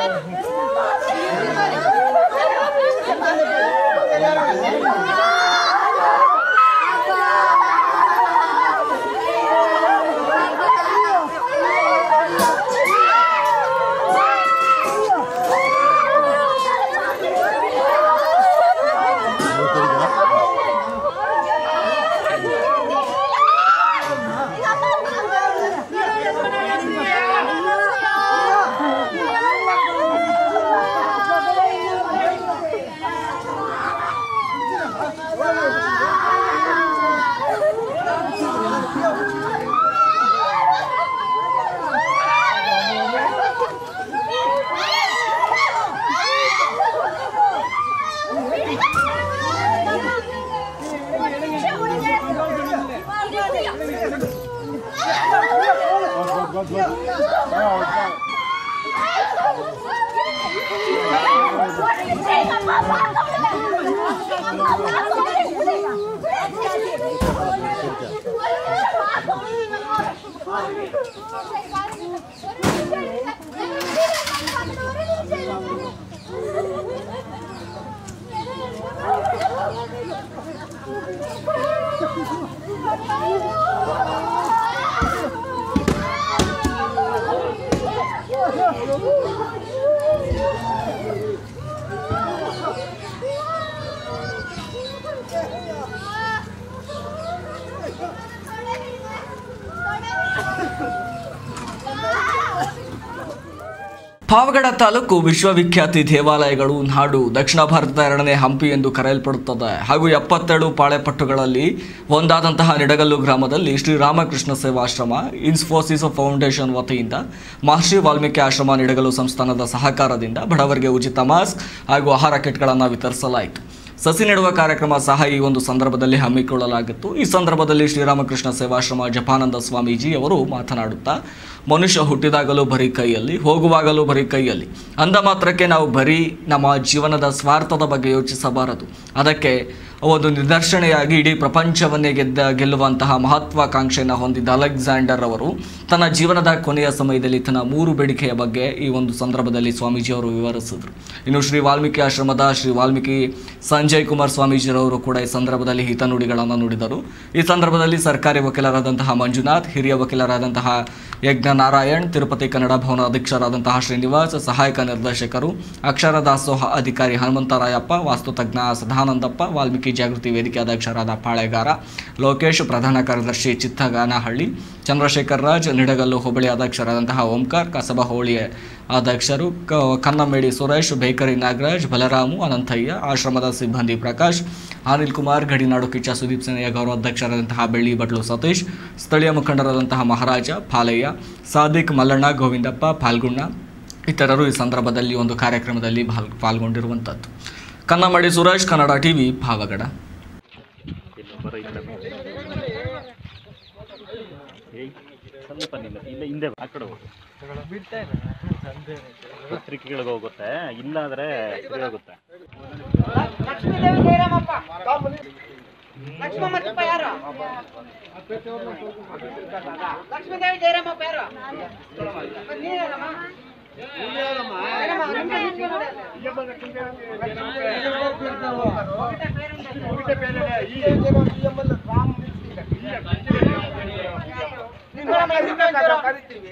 A: ಪಾವಗಡ ತಾಲೂಕು ವಿಶ್ವವಿಖ್ಯಾತಿ ದೇವಾಲಯಗಳು ನಾಡು ದಕ್ಷಿಣ ಭಾರತದ ಎರಡನೇ ಹಂಪಿ ಎಂದು ಕರೆಯಲ್ಪಡುತ್ತದೆ ಹಾಗೂ ಎಪ್ಪತ್ತೆರಡು ಪಾಳೆಪಟ್ಟುಗಳಲ್ಲಿ ಒಂದಾದಂತಹ ನಿಡಗಲ್ಲು ಗ್ರಾಮದಲ್ಲಿ ಶ್ರೀರಾಮಕೃಷ್ಣ ಸೇವಾಶ್ರಮ ಇನ್ಸ್ಫೋಸಿಸ್ ಫೌಂಡೇಶನ್ ವತಿಯಿಂದ ಮಹರ್ಷಿ ವಾಲ್ಮೀಕಿ ಆಶ್ರಮ ನಿಡಗಲು ಸಂಸ್ಥಾನದ ಸಹಕಾರದಿಂದ ಬಡವರಿಗೆ ಉಚಿತ ಮಾಸ್ಕ್ ಹಾಗೂ ಆಹಾರ ಕಿಟ್ಗಳನ್ನು ವಿತರಿಸಲಾಯಿತು ಸಸಿ ನೆಡುವ ಕಾರ್ಯಕ್ರಮ ಸಹ ಈ ಒಂದು ಸಂದರ್ಭದಲ್ಲಿ ಹಮ್ಮಿಕೊಳ್ಳಲಾಗಿತ್ತು ಈ ಸಂದರ್ಭದಲ್ಲಿ ಶ್ರೀರಾಮಕೃಷ್ಣ ಸೇವಾಶ್ರಮ ಜಪಾನಂದ ಸ್ವಾಮೀಜಿ ಅವರು ಮಾತನಾಡುತ್ತಾ ಮನುಷ್ಯ ಹುಟ್ಟಿದಾಗಲೂ ಬರೀ ಕೈಯಲ್ಲಿ ಹೋಗುವಾಗಲೂ ಬರೀ ಕೈಯಲ್ಲಿ ಅಂದ ಮಾತ್ರಕ್ಕೆ ನಾವು ಬರೀ ನಮ್ಮ ಜೀವನದ ಸ್ವಾರ್ಥದ ಬಗ್ಗೆ ಯೋಚಿಸಬಾರದು ಅದಕ್ಕೆ ಒಂದು ನಿದರ್ಶನೆಯಾಗಿ ಇಡೀ ಪ್ರಪಂಚವನ್ನೇ ಗೆದ್ದ ಗೆಲ್ಲುವಂತಹ ಮಹತ್ವಾಕಾಂಕ್ಷೆಯನ್ನು ಹೊಂದಿದ್ದ ಅಲೆಕ್ಸಾಂಡರ್ ಅವರು ತನ್ನ ಜೀವನದ ಕೊನೆಯ ಸಮಯದಲ್ಲಿ ತನ್ನ ಮೂರು ಬೇಡಿಕೆಯ ಬಗ್ಗೆ ಈ ಒಂದು ಸಂದರ್ಭದಲ್ಲಿ ಸ್ವಾಮೀಜಿ ಅವರು ವಿವರಿಸಿದರು ಇನ್ನು ಶ್ರೀ ವಾಲ್ಮೀಕಿ ಆಶ್ರಮದ ಶ್ರೀ ವಾಲ್ಮೀಕಿ ಸಂಜಯ್ ಕುಮಾರ್ ಸ್ವಾಮೀಜಿರವರು ಕೂಡ ಈ ಸಂದರ್ಭದಲ್ಲಿ ಹಿತನುಡಿಗಳನ್ನು ನುಡಿದರು ಈ ಸಂದರ್ಭದಲ್ಲಿ ಸರ್ಕಾರಿ ವಕೀಲರಾದಂತಹ ಮಂಜುನಾಥ್ ಹಿರಿಯ ವಕೀಲರಾದಂತಹ ಯಜ್ಞ ನಾರಾಯಣ್ ತಿರುಪತಿ ಕನ್ನಡ ಭವನ ಅಧ್ಯಕ್ಷರಾದಂತಹ ಶ್ರೀನಿವಾಸ್ ಸಹಾಯಕ ನಿರ್ದೇಶಕರು ಅಕ್ಷರ ದಾಸೋಹ ಅಧಿಕಾರಿ ಹನುಮಂತರಾಯಪ್ಪ ವಾಸ್ತುತಜ್ಞ ಸದಾನಂದಪ್ಪ ವಾಲ್ಮೀಕಿ ಜಾಗೃತಿ ವೇದಿಕೆ ಅಧ್ಯಕ್ಷರಾದ ಪಾಳೆಗಾರ ಲೋಕೇಶ್ ಪ್ರಧಾನ ಕಾರ್ಯದರ್ಶಿ ಚಿತ್ತಗಾನಹಳ್ಳಿ ಚಂದ್ರಶೇಖರ್ ರಾಜ್ ನಿಡಗಲ್ಲು ಹೋಬಳಿ ಅಧ್ಯಕ್ಷರಾದಂತಹ ಓಂಕಾರ್ ಕಸಬಾ ಹೋಳಿ ಅಧ್ಯಕ್ಷರು ಕ ಕನ್ನಮೇಡಿ ಸುರೇಶ್ ಬೇಕರಿ ನಾಗರಾಜ್ ಬಲರಾಮು ಅನಂತಯ್ಯ ಆಶ್ರಮದ ಸಿಬ್ಬಂದಿ ಪ್ರಕಾಶ್ ಅನಿಲ್ ಕುಮಾರ್ ಗಡಿನಾಡು ಕಿಚ್ಚ ಸುದೀಪ್ ಸೇನೆಯ ಗೌರವ ಅಧ್ಯಕ್ಷರಾದಂತಹ ಬೆಳ್ಳಿ ಬಟ್ಲು ಸತೀಶ್ ಸ್ಥಳೀಯ ಮುಖಂಡರಾದಂತಹ ಮಹಾರಾಜ ಪಾಲಯ್ಯ ಸಾದಿಕ್ ಮಲ್ಲಣ್ಣ ಗೋವಿಂದಪ್ಪ ಪಾಲ್ಗುಣ್ಣ ಇತರರು ಈ ಸಂದರ್ಭದಲ್ಲಿ ಒಂದು ಕಾರ್ಯಕ್ರಮದಲ್ಲಿ ಪಾಲ್ ಪಾಲ್ಗೊಂಡಿರುವಂಥದ್ದು ಕನ್ನಮಡಿ ಸುರೇಶ್ ಕನ್ನಡ ಟಿವಿ ಭಾವಗಡ
G: ಸ್ವಲ್ಪ ನಿಲ್ಲ ಇಲ್ಲ ಹಿಂದೆ ಆ ಕಡೆ ಹೋಗು ಪತ್ರಿಕೆಗಳಿಗೆ ಹೋಗುತ್ತೆ ಇಲ್ಲಾಂದ್ರೆ ಸರಿ ಹೋಗುತ್ತೆ
H: ಲಕ್ಷ್ಮೀದೇವಿ ಜಯರಾಮಪ್ಪ ಲಕ್ಷ್ಮಮ್ಮಪ್ಪ ಯಾರು ಲಕ್ಷ್ಮೀದೇವಿ ಜಯರಾಮಪ್ಪ ಯಾರು ನೀನೇನಮ್ಮ? ಜಯರಾಮ, ನಿಮ್ಗೆ ನಿಂತ್ಕೊಂಡು ನೋಡಿ. ನಿಂತ್ಕೊಳ್ಳಮ್ಮ, ನಿಂತ್ಕೊಂಡು.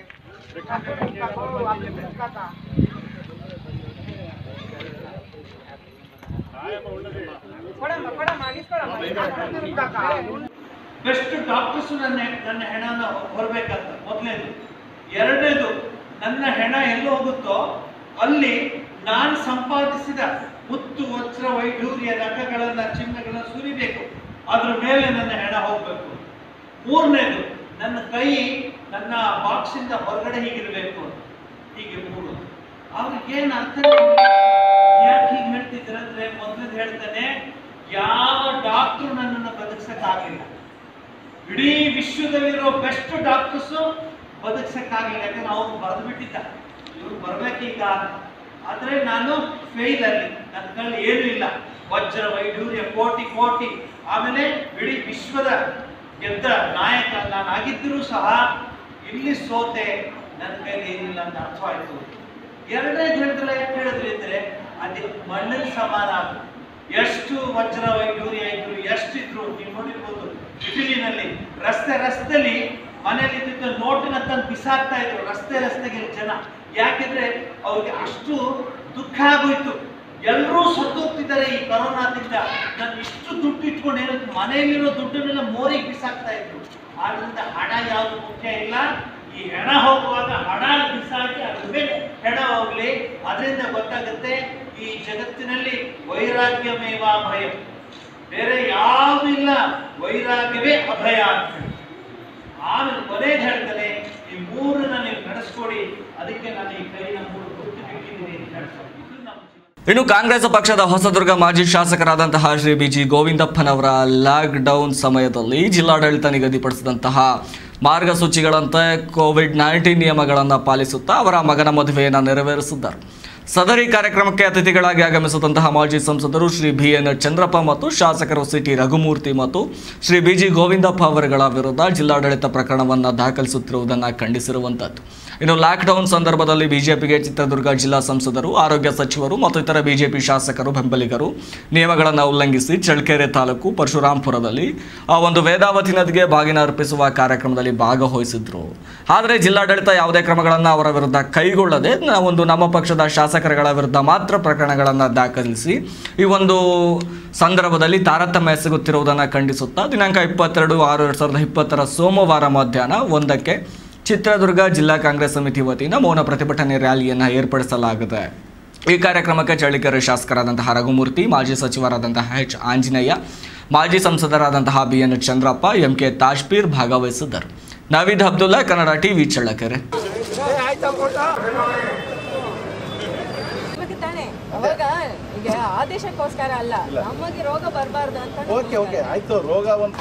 H: ಕೊಡಮ್ಮ ಕೊಡಮ್ಮ ನಿಂತ್ಕೊಳ್ಳಮ್ಮ
I: ಬೆಸ್ಟ್ ಡಾಕ್ಟರ್ಸ್ ನನ್ನ ನನ್ನ ಹೆಣನ ಹೊರಬೇಕಂತ ಮೊದಲನೇದು ಎರಡನೇದು ನನ್ನ ಹೆಣ ಎಲ್ಲಿ ಹೋಗುತ್ತೋ ಅಲ್ಲಿ ನಾನು ಸಂಪಾದಿಸಿದ ಮುತ್ತು ವಜ್ರ ವೈಢೂರ್ಯ ನಖಗಳನ್ನ ಚಿನ್ನಗಳನ್ನ ಸುರಿಬೇಕು ಅದ್ರ ಮೇಲೆ ನನ್ನ ಹೆಣ ಹೋಗ್ಬೇಕು ಮೂರನೇದು ನನ್ನ ಕೈ ನನ್ನ ಬಾಕ್ಸಿಂದ ಹೊರಗಡೆ ಹೀಗಿರ್ಬೇಕು ಅಂತ. ಹೀಗೆ ಮೂರು ಅವ್ರಿಗೆ ಏನು ಅರ್ಥ ಯಾಕೆ ಹೀಗೆ ಹೇಳ್ತಿದ್ರೆ ಅಂದ್ರೆ ಮೊದಲನೇದು ಹೇಳ್ತಾನೆ ಯಾವ ಡಾಕ್ಟ್ರು ನನ್ನನ್ನು ಬದುಕ್ಸಕ್ಕಾಗಲಿಲ್ಲ ಇಡೀ ವಿಶ್ವದಲ್ಲಿರೋ ಬೆಸ್ಟ್ ಡಾಕ್ಟರ್ಸ್ ಬದುಕ್ಸಕ್ಕಾಗಲಿಲ್ಲ ಯಾಕಂದ್ರೆ ಅವನು ಬರೆದು ಬಿಟ್ಟಿದ್ದ ಇವ್ರು ಬರ್ಬೇಕೀಗ ಅಂತ. ಆದ್ರೆ ನಾನು ಫೇಲ್ ಅಲ್ಲಿ ನನ್ನ ಕೈಲಿ ಏನೂ ಇಲ್ಲ ವಜ್ರ ವೈಢೂರ್ಯ ಕೋಟಿ ಕೋಟಿ ಆಮೇಲೆ ಇಡೀ ವಿಶ್ವದ ಗೆದ್ದ ನಾಯಕ ನಾನಾಗಿದ್ದರೂ ಸಹ ಇಲ್ಲಿ ಸೋತೆ ನನ್ನ ಕೈಲಿ ಏನಿಲ್ಲ ಅಂತ ಅರ್ಥವಾಯಿತು ಎರಡನೇ ಹೇಳ್ತಿಲ್ಲ ಯಾಕೆ ಹೇಳಿದ್ರಿ ಅಂದ್ರೆ ಅದೇ ಮಣ್ಣಿನ ಸಮಾನ ಅದು. ಎಷ್ಟು ವಜ್ರ ವೈಡೂರ್ಯ ಇದ್ರು ಎಷ್ಟಿದ್ರು ನೀವು ನೋಡಿರ್ಬೋದು ಇಟಲಿನಲ್ಲಿ ರಸ್ತೆ ರಸ್ತೆಲಿ ಮನೇಲಿ ಇದ್ದಿದ್ದ ನೋಟಿನ ತಂದು ಬಿಸಾಕ್ತಾ ಇದ್ರು ರಸ್ತೆ ರಸ್ತೆಗೆ ಜನ ಯಾಕೆಂದ್ರೆ ಅವ್ರಿಗೆ ಅಷ್ಟು ದುಃಖ ಆಗೋಯ್ತು ಎಲ್ಲರೂ ಸತ್ತೋಗ್ತಿದ್ದಾರೆ ಈ ಕೊರೋನಾದಿಂದ ನಾನು ಇಷ್ಟು ದುಡ್ಡು ಇಟ್ಕೊಂಡು ಏನೋ ಮನೆಯಲ್ಲಿರೋ ದುಡ್ಡನ್ನೆಲ್ಲ ಮೋರಿಗೆ ಬಿಸಾಕ್ತಾ ಇದ್ರು ಆದ್ರಿಂದ ಹಣ ಯಾವುದು ಮುಖ್ಯ ಇಲ್ಲ ಈ ಹೆಣ ಹೋಗುವಾಗ ಹಣ ಬಿಸಾಕಿ ಅದ್ರ ಮೇಲೆ ಹೆಣ ಹೋಗ್ಲಿ ಅದರಿಂದ ಗೊತ್ತಾಗುತ್ತೆ ಈ ಜಗತ್ತಿನಲ್ಲಿ ವೈರಾಗ್ಯಮೇವ ಭಯ ಬೇರೆ ಯಾವಿಲ್ಲ ವೈರಾಗ್ಯವೇ ಅಭಯ ಅಂತ ಹೇಳಿ. ಆಮೇಲೆ ಕೊನೆಗೆ ಹೇಳ್ತಾನೆ ಈ ಮೂರನ್ನ ನೀವು ನಡೆಸ್ಕೊಡಿ ಅದಕ್ಕೆ ನಾನು ಈ ಕೈನ ಮೂರು ಗುರುತು ಬಿಟ್ಟಿದ್ದೀನಿ ಅಂತ ಹೇಳ್ತಾರೆ ಇದು ನಮ್ಮ ಜೀವನ.
A: ಇನ್ನು ಕಾಂಗ್ರೆಸ್ ಪಕ್ಷದ ಹೊಸದುರ್ಗ ಮಾಜಿ ಶಾಸಕರಾದಂತಹ ಶ್ರೀ ಬಿ ಜಿ ಗೋವಿಂದಪ್ಪನವರ ಲಾಕ್ ಡೌನ್ ಸಮಯದಲ್ಲಿ ಜಿಲ್ಲಾಡಳಿತ ನಿಗದಿಪಡಿಸಿದಂತಹ ಮಾರ್ಗಸೂಚಿಗಳಂತೆ ಕೋವಿಡ್ ನೈನ್ಟೀನ್ ನಿಯಮಗಳನ್ನು ಪಾಲಿಸುತ್ತಾ ಅವರ ಮಗನ ಮದುವೆಯನ್ನು ನೆರವೇರಿಸಿದ್ದಾರೆ ಸದರಿ ಕಾರ್ಯಕ್ರಮಕ್ಕೆ ಅತಿಥಿಗಳಾಗಿ ಆಗಮಿಸಿದಂತಹ ಮಾಜಿ ಸಂಸದರು ಶ್ರೀ ಬಿ ಎನ್ ಚಂದ್ರಪ್ಪ ಮತ್ತು ಶಾಸಕರು ಸಿ ಟಿ ರಘುಮೂರ್ತಿ ಮತ್ತು ಶ್ರೀ ಬಿ ಜಿ ಗೋವಿಂದಪ್ಪ ಅವರುಗಳ ವಿರುದ್ಧ ಜಿಲ್ಲಾಡಳಿತ ಪ್ರಕರಣವನ್ನು ದಾಖಲಿಸುತ್ತಿರುವುದನ್ನು ಖಂಡಿಸಿರುವಂಥದ್ದು ಇನ್ನು ಲಾಕ್ಡೌನ್ ಸಂದರ್ಭದಲ್ಲಿ ಬಿಜೆಪಿಗೆ ಚಿತ್ರದುರ್ಗ ಜಿಲ್ಲಾ ಸಂಸದರು ಆರೋಗ್ಯ ಸಚಿವರು ಮತ್ತು ಇತರ ಬಿಜೆಪಿ ಶಾಸಕರು ಬೆಂಬಲಿಗರು ನಿಯಮಗಳನ್ನು ಉಲ್ಲಂಘಿಸಿ ಚಳ್ಳಕೆರೆ ತಾಲೂಕು ಪರಶುರಾಂಪುರದಲ್ಲಿ ಆ ಒಂದು ವೇದಾವತಿ ನದಿಗೆ ಬಾಗಿನ ಅರ್ಪಿಸುವ ಕಾರ್ಯಕ್ರಮದಲ್ಲಿ ಭಾಗವಹಿಸಿದ್ರು ಆದರೆ ಜಿಲ್ಲಾಡಳಿತ ಯಾವುದೇ ಕ್ರಮಗಳನ್ನು ಅವರ ವಿರುದ್ಧ ಕೈಗೊಳ್ಳದೆ ನ- ಒಂದು ನಮ್ಮ ಪಕ್ಷದ ಶಾಸಕರುಗಳ ವಿರುದ್ಧ ಮಾತ್ರ ಪ್ರಕರಣಗಳನ್ನು ದಾಖಲಿಸಿ ಈ ಒಂದು ಸಂದರ್ಭದಲ್ಲಿ ತಾರತಮ್ಯ ಎಸಗುತ್ತಿರುವುದನ್ನು ಖಂಡಿಸುತ್ತಾ ದಿನಾಂಕ ಇಪ್ಪತ್ತೆರಡು ಆರು ಎರಡು ಸಾವಿರದ ಇಪ್ಪತ್ತರ ಸೋಮವಾರ ಮಧ್ಯಾಹ್ನ ಒಂದಕ್ಕೆ ಚಿತ್ರದುರ್ಗ ಜಿಲ್ಲಾ ಕಾಂಗ್ರೆಸ್ ಸಮಿತಿ ವತಿಯಿಂದ ಮೌನ ಪ್ರತಿಭಟನೆ ರ್ಯಾಲಿಯನ್ನು ಏರ್ಪಡಿಸಲಾಗಿದೆ ಈ ಕಾರ್ಯಕ್ರಮಕ್ಕೆ ಚಳ್ಳಕೆರೆ ಶಾಸಕರಾದಂತಹ ರಘುಮೂರ್ತಿ ಮಾಜಿ ಸಚಿವರಾದಂತಹ ಎಚ್ ಆಂಜನೇಯ ಮಾಜಿ ಸಂಸದರಾದಂತಹ B N Chandrappa M K Tajpeer ಭಾಗವಹಿಸಿದ್ದರು ನವೀದ್ ಅಬ್ದುಲ್ಲಾ ಕನ್ನಡ ಟಿವಿ ಚಳ್ಳಕೆರೆ
J: ನಮಗೆ ತಾನೇ ಅವಾಗ ಈಗ ಆದೇಶಕ್ಕೋಸ್ಕರ ಅಲ್ಲ ನಮಗೆ ರೋಗ ಬರಬಾರ್ದು ಅಂತ
K: ಓಕೆ ಓಕೆ ಆಯ್ತು ರೋಗ ಒಂದು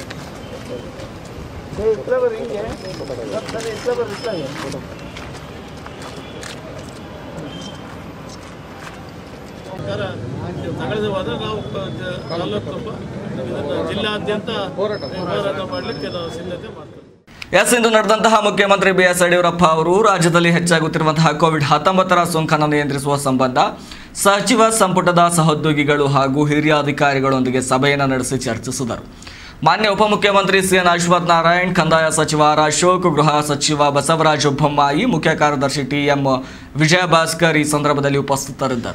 L: ತಗೊಳ್ಳೋದಾದ ನಾವು ತಾಲೂಕು ಇದನ್ನು ಜಿಲ್ಲಾದ್ಯಂತ ಹೋರಾಟ ಮಾಡಲಿಕ್ಕೆ ನಾವು ಸಿದ್ಧತೆ ಮಾಡ್ತೇವೆ
A: ಎಸ್ ಇಂದು ನಡೆದಂತಹ ಮುಖ್ಯಮಂತ್ರಿ ಬಿ ಎಸ್ ಯಡಿಯೂರಪ್ಪ ಅವರು ರಾಜ್ಯದಲ್ಲಿ ಹೆಚ್ಚಾಗುತ್ತಿರುವಂತಹ ಕೋವಿಡ್ ಹತ್ತೊಂಬತ್ತರ ಸೋಂಕನ್ನು ನಿಯಂತ್ರಿಸುವ ಸಂಬಂಧ ಸಚಿವ ಸಂಪುಟದ ಸಹೋದ್ಯೋಗಿಗಳು ಹಾಗೂ ಹಿರಿಯ ಅಧಿಕಾರಿಗಳೊಂದಿಗೆ ಸಭೆಯನ್ನು ನಡೆಸಿ ಚರ್ಚಿಸಿದರು ಮಾನ್ಯ ಉಪಮುಖ್ಯಮಂತ್ರಿ ಸಿ ಎನ್ ಅಶ್ವಥ್ ನಾರಾಯಣ್ ಕಂದಾಯ ಸಚಿವ ಆರ್ ಅಶೋಕ್ ಗೃಹ ಸಚಿವ ಬಸವರಾಜ ಬೊಮ್ಮಾಯಿ ಮುಖ್ಯ ಕಾರ್ಯದರ್ಶಿ ಟಿ ಎಂ ವಿಜಯ ಭಾಸ್ಕರ್ ಈ ಸಂದರ್ಭದಲ್ಲಿ ಉಪಸ್ಥಿತರಿದ್ದರು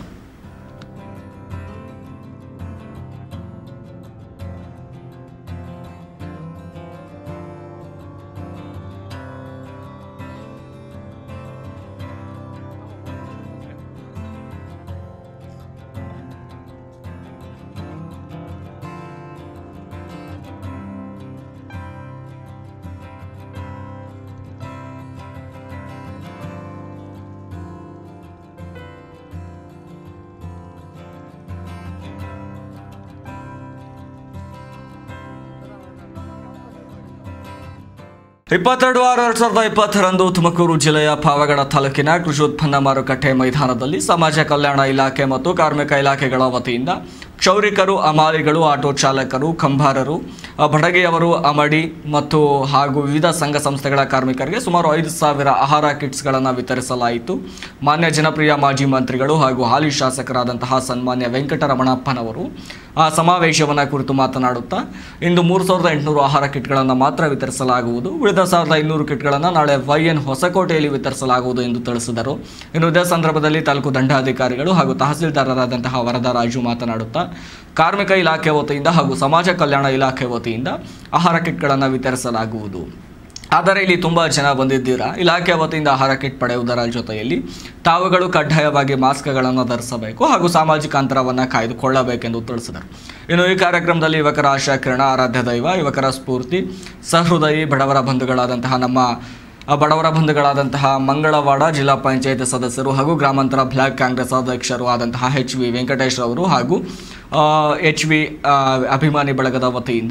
A: ಇಪ್ಪತ್ತೆರಡು ಆರು ಎರಡ್ ಸಾವಿರದ ಇಪ್ಪತ್ತರಂದು ತುಮಕೂರು ಜಿಲ್ಲೆಯ ಪಾವಗಡ ತಾಲೂಕಿನ ಕೃಷಿ ಉತ್ಪನ್ನ ಮಾರುಕಟ್ಟೆ ಮೈದಾನದಲ್ಲಿ ಸಮಾಜ ಕಲ್ಯಾಣ ಇಲಾಖೆ ಮತ್ತು ಕಾರ್ಮಿಕ ಇಲಾಖೆಗಳ ವತಿಯಿಂದ ಕ್ಷೌರಿಕರು ಅಮಾಲಿಗಳು ಆಟೋ ಚಾಲಕರು ಕಂಬಾರರು ಅ, ಬಡಗೆಯವರು ಅಮಡಿ ಮತ್ತು ಹಾಗೂ ವಿವಿಧ ಸಂಘ ಸಂಸ್ಥೆಗಳ ಕಾರ್ಮಿಕರಿಗೆ ಸುಮಾರು ಐದು ಸಾವಿರ ಆಹಾರ ಕಿಟ್ಸ್ಗಳನ್ನು ವಿತರಿಸಲಾಯಿತು ಮಾನ್ಯ ಜನಪ್ರಿಯ ಮಾಜಿ ಮಂತ್ರಿಗಳು ಹಾಗೂ ಹಾಲಿ ಶಾಸಕರಾದಂತಹ ಸನ್ಮಾನ್ಯ ವೆಂಕಟರಮಣಪ್ಪನವರು ಆ ಸಮಾವೇಶವನ್ನು ಕುರಿತು ಮಾತನಾಡುತ್ತಾ ಇಂದು ಮೂರು ಸಾವಿರದ ಎಂಟುನೂರು ಆಹಾರ ಕಿಟ್ಗಳನ್ನು ಮಾತ್ರ ವಿತರಿಸಲಾಗುವುದು ಉಳಿದ ಸಾವಿರದ ಐನೂರು ಕಿಟ್ಗಳನ್ನು ನಾಳೆ ವೈ ಎನ್ ಹೊಸಕೋಟೆಯಲ್ಲಿ ವಿತರಿಸಲಾಗುವುದು ಎಂದು ತಿಳಿಸಿದರು ಇನ್ನು ಇದೇ ಸಂದರ್ಭದಲ್ಲಿ ತಾಲೂಕು ದಂಡಾಧಿಕಾರಿಗಳು ಹಾಗೂ ತಹಸೀಲ್ದಾರರಾದಂತಹ ವರದರಾಜು ಮಾತನಾಡುತ್ತಾ ಕಾರ್ಮಿಕ ಇಲಾಖೆ ವತಿಯಿಂದ ಹಾಗೂ ಸಮಾಜ ಕಲ್ಯಾಣ ಇಲಾಖೆ ವತಿಯಿಂದ ಆಹಾರ ಕಿಟ್ಗಳನ್ನು ವಿತರಿಸಲಾಗುವುದು ಆದರೆ ಇಲ್ಲಿ ತುಂಬ ಜನ ಬಂದಿದ್ದೀರಾ ಇಲಾಖೆ ವತಿಯಿಂದ ಆಹಾರ ಕಿಟ್ ಪಡೆಯುವುದರ ಜೊತೆಯಲ್ಲಿ ತಾವುಗಳು ಕಡ್ಡಾಯವಾಗಿ ಮಾಸ್ಕ್ಗಳನ್ನು ಧರಿಸಬೇಕು ಹಾಗೂ ಸಾಮಾಜಿಕ ಅಂತರವನ್ನು ಕಾಯ್ದುಕೊಳ್ಳಬೇಕೆಂದು ತಿಳಿಸಿದರು ಇನ್ನು ಈ ಕಾರ್ಯಕ್ರಮದಲ್ಲಿ ಯುವಕರ ಆಶಾ ಕಿರಣ ಆರಾಧ್ಯ ದೈವ ಯುವಕರ ಸ್ಫೂರ್ತಿ ಸಹೃದಯಿ ಬಡವರ ಬಂಧುಗಳಾದಂತಹ ನಮ್ಮ ಆ ಬಡವರ ಬಂಧುಗಳಾದಂತಹ ಮಂಗಳವಾಡ ಜಿಲ್ಲಾ ಪಂಚಾಯತ್ ಸದಸ್ಯರು ಹಾಗೂ ಗ್ರಾಮಾಂತರ ಬ್ಲಾಕ್ ಕಾಂಗ್ರೆಸ್ ಅಧ್ಯಕ್ಷರು ಆದಂತಹ ಎಚ್ ವಿ ವೆಂಕಟೇಶ್ ಅವರು ಹಾಗೂ ಎಚ್ ವಿ ಅಭಿಮಾನಿ ಬಳಗದ ವತಿಯಿಂದ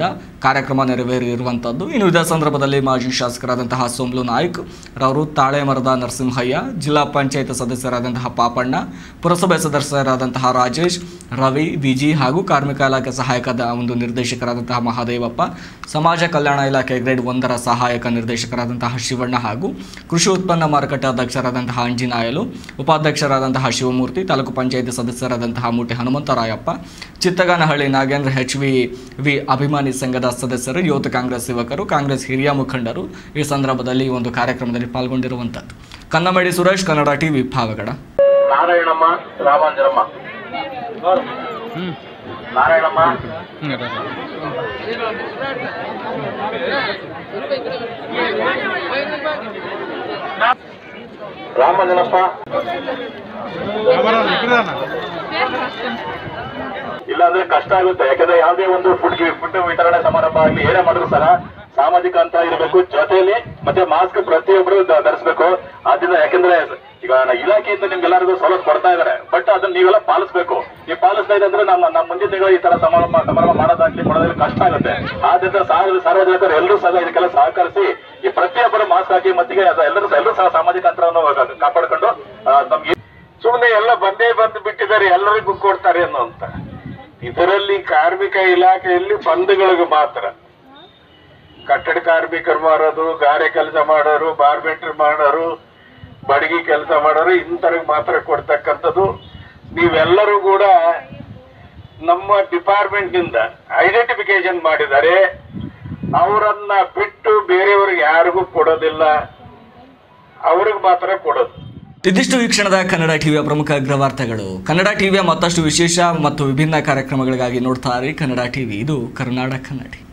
A: ಕಾರ್ಯಕ್ರಮ ನೆರವೇರಿರುವಂಥದ್ದು ಇನ್ನು ಇದೇ ಸಂದರ್ಭದಲ್ಲಿ ಮಾಜಿ ಶಾಸಕರಾದಂತಹ ಸೋಮ್ಲು ನಾಯ್ಕ್ ರವರು ತಾಳೆ ಮರದ ನರಸಿಂಹಯ್ಯ ಜಿಲ್ಲಾ ಪಂಚಾಯತ್ ಸದಸ್ಯರಾದಂತಹ ಪಾಪಣ್ಣ ಪುರಸಭೆ ಸದಸ್ಯರಾದಂತಹ ರಾಜೇಶ್ ರವಿ ವಿಜಿ ಹಾಗೂ ಕಾರ್ಮಿಕ ಇಲಾಖೆ ಸಹಾಯಕದ ಒಂದು ನಿರ್ದೇಶಕರಾದಂತಹ ಮಹಾದೇವಪ್ಪ ಸಮಾಜ ಕಲ್ಯಾಣ ಇಲಾಖೆ ಗ್ರೇಡ್ ಒಂದರ ಸಹಾಯಕ ನಿರ್ದೇಶಕರಾದಂತಹ ಶಿವಣ್ಣ ಹಾಗೂ ಕೃಷಿ ಉತ್ಪನ್ನ ಮಾರುಕಟ್ಟೆ ಅಧ್ಯಕ್ಷರಾದಂತಹ ಅಂಜಿನಾಯಲು ಉಪಾಧ್ಯಕ್ಷರಾದಂತಹ ಶಿವಮೂರ್ತಿ ತಾಲೂಕು ಪಂಚಾಯಿತಿ ಸದಸ್ಯರಾದಂತಹ ಮೂಟೆ Hanumantharayappa Chittaganahalli Nagendra H V V ಅಭಿಮಾನಿ ಸಂಘದ ಸದಸ್ಯರು ಯೂತ್ ಕಾಂಗ್ರೆಸ್ ಯುವಕರು ಕಾಂಗ್ರೆಸ್ ಹಿರಿಯ ಮುಖಂಡರು ಈ ಸಂದರ್ಭದಲ್ಲಿ ಈ ಒಂದು ಕಾರ್ಯಕ್ರಮದಲ್ಲಿ ಪಾಲ್ಗೊಂಡಿರುವಂಥದ್ದು ಕನ್ನಮಡಿ ಸುರೇಶ್ ಕನ್ನಡ ಟಿವಿ ಪಾವಗಡ
K: ನಾರಾಯಣಮ್ಮ ರಾಮಾಂಜನಮ್ಮ ನಾರಾಯಣಮ್ಮ ರಾಮಂಜನಪ್ಪ ಇಲ್ಲಾಂದ್ರೆ ಕಷ್ಟ ಆಗುತ್ತೆ ಯಾಕಂದ್ರೆ ಯಾವುದೇ ಒಂದು ಫುಡ್ ಫುಡ್ ವಿತರಣೆ ಸಮಾರಂಭ ಆಗಲಿ ಏನೇ ಮಾಡಿದ್ರು ಸಹ ಸಾಮಾಜಿಕ ಅಂತ ಇರಬೇಕು ಜೊತೆಯಲ್ಲಿ ಮತ್ತೆ ಮಾಸ್ಕ್ ಪ್ರತಿಯೊಬ್ಬರು ಧ- ಧರಿಸ್ಬೇಕು ಆದ್ರಿಂದ ಯಾಕಂದ್ರೆ ಈಗ ನ- ಇಲಾಖೆಯಿಂದ ನಿಮ್ಗೆಲ್ಲರಿಗೂ ಸವಲತ್ತು ಕೊಡ್ತಾ ಇದಾರೆ ಬಟ್ ಅದನ್ನ ನೀವೆಲ್ಲ ಪಾಲಿಸ್ಬೇಕು ನೀವು ಪಾಲಿಸ್ತಾ ಇದೆ ಅಂದ್ರೆ ನಮ್ಮ ನಮ್ಮ ಮುಂದಿನ ತಿಂಗಳು ಈ ತರ ಸಮಾರಂಭ ಸಮಾರಂಭ ಮಾಡೋದಾಗ್ಲಿ ಮಾಡೋದ್ರಲ್ಲಿ ಕಷ್ಟ ಆಗುತ್ತೆ ಆದ್ರಿಂದ ಸಾರ್ವ- ಸಾರ್ವಜನಿಕರು ಎಲ್ಲರೂ ಸಹ ಇದಕ್ಕೆಲ್ಲ ಸಹಕರಿಸಿ ಈ ಪ್ರತಿಯೊಬ್ಬರು ಮಾಸ್ಕ್ ಹಾಕಿ ಮತ್ತಿಗೆ ಅದು ಎಲ್ಲರೂ ಸಹ- ಎಲ್ಲರೂ ಸಹ ಸಾಮಾಜಿಕ ಅಂತರವನ್ನು ಕಾಪಾಡಿಕೊಂಡು ಆ, ನಮ್ಗೆ ಸುಮ್ಮನೆ ಎಲ್ಲ ಬಂದೇ ಬಂದು ಬಿಟ್ಟಿದ್ದಾರೆ ಎಲ್ಲರಿಗೂ ಕೊಡ್ತಾರೆ ಅನ್ನೋ ಅಂತ ಇದರಲ್ಲಿ ಕಾರ್ಮಿಕ ಇಲಾಖೆಯಲ್ಲಿ ಬಂಧುಗಳಿಗೆ ಮಾತ್ರ ಕಟ್ಟಡ ಕಾರ್ಮಿಕರು ಮಾಡೋದು ಗಾರೆ ಕೆಲಸ ಮಾಡೋರು ಬಾರ್ಬೆಂಟರ್ ಮಾಡೋರು ಬಡಗಿ ಕೆಲಸ ಮಾಡೋರು ಇಂಥವ್ರಿಗೆ ಮಾತ್ರ ಕೊಡ್ತಕ್ಕಂಥದ್ದು ನೀವೆಲ್ಲರೂ ಕೂಡ ನಮ್ಮ ಡಿಪಾರ್ಟ್ಮೆಂಟ್ ನಿಂದ ಐಡೆಂಟಿಫಿಕೇಶನ್ ಮಾಡಿದ್ದಾರೆ ಅವರನ್ನ ಬಿಟ್ಟು ಬೇರೆಯವ್ರಿಗೆ ಯಾರಿಗೂ ಕೊಡೋದಿಲ್ಲ ಅವ್ರಿಗೆ ಮಾತ್ರ ಕೊಡೋದು
A: ಇದಿಷ್ಟು ಈ ಕ್ಷಣದ ಕನ್ನಡ ಟಿವಿಯ ಪ್ರಮುಖ ಅಗ್ರವಾರ್ತೆಗಳು ಕನ್ನಡ ಟಿವಿಯ ಮತ್ತಷ್ಟು ವಿಶೇಷ ಮತ್ತು ವಿಭಿನ್ನ ಕಾರ್ಯಕ್ರಮಗಳಿಗಾಗಿ ನೋಡ್ತಾ ಇರಿ ಕನ್ನಡ ಟಿವಿ ಇದು ಕರ್ನಾಟಕ ಕನ್ನಡಿ